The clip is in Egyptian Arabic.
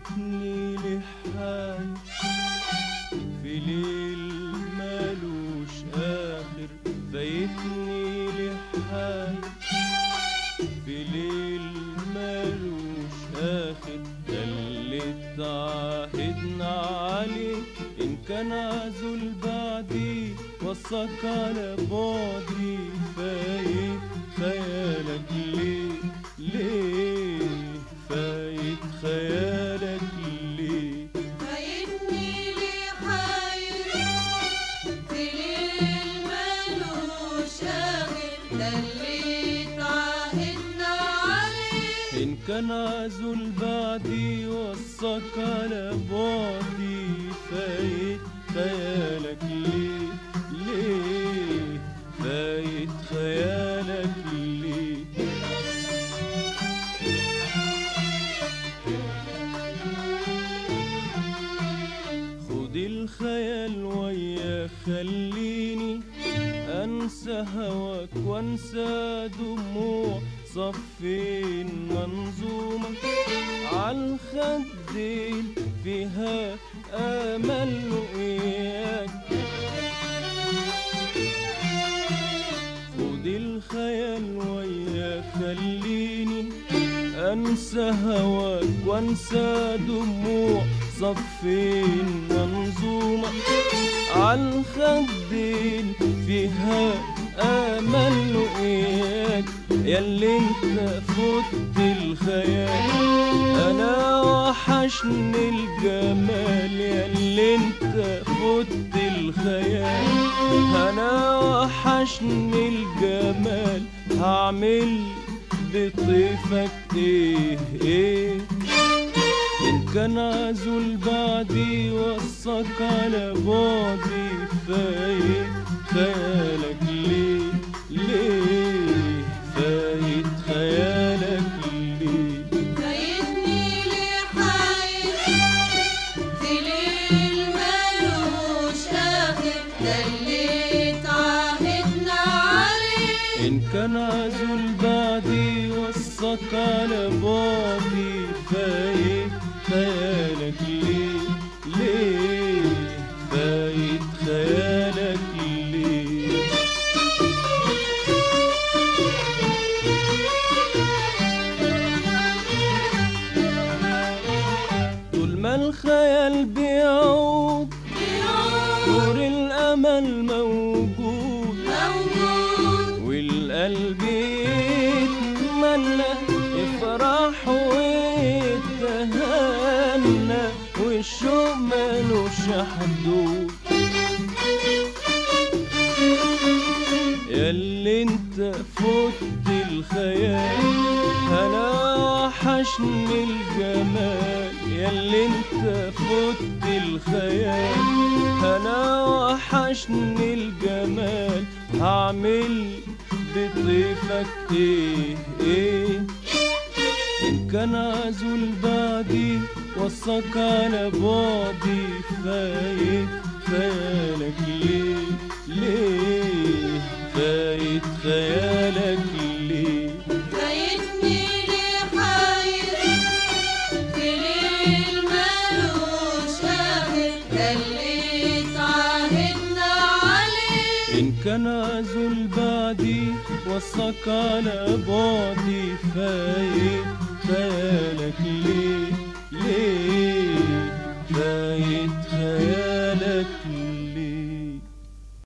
فايتني لحالي في ليل مالوش آخر فايتني لحالي في ليل مالوش آخر ده اللي اتعاهدنا عليه إن كان عزول بعدي وصاك على بعدي فايت خيالك ليه ليه فايت خيالك ليه فايتني لحاير في ليل مالوش آخر ده اللي اتعاهدنا عليه إن كان عزول بعدي وصاك على بعدي فايت خيالك ليه ليه فايت خيالك ليه خد الخيال ويا خليني انسى هواك وانسى دموع صفين منظومة عالخدين فيها امل وياك خد الخيال ويا خليني انسى هواك وانسى دموع صفين منظومة عالخدين فيها امل وإياك ياللي انت فت الخيال انا وحشني الجمال ياللي انت فت الخيال انا وحشني الجمال هعمل بطيفك ايه ايه إن كان عزول بعدي وصاك على بعدي فايت خيالك ليه ليه فايت خيالك ليه فايتني لحاير في ليل مالوش آخر ده اللي اتعاهدنا عليه إن كان عزول بعدي وصاك على بعدي فايت خيالك ليه ليه فايت خيالك ليه طول ما الخيال بيعود نور الأمل موجود موجود والقلب يتمنى يفرح ويتهنى والشوق ملوش حدود ياللي انت فت الخيال انا وحشني الجمال ياللي انت فت الخيال انا وحشني الجمال هعمل بطيفك ايه ايه إن كان عزول بعدي وصاك على بعدي فايت خيالك ليه ليه فايت خيالك ليه فايتني لحاير في ليل مالوش آخر ده اللي اتعاهدنا عليه إن كان عزول بعدي وصاك على بعدي فايت خيالك ليه ليه فايت خيالك ليه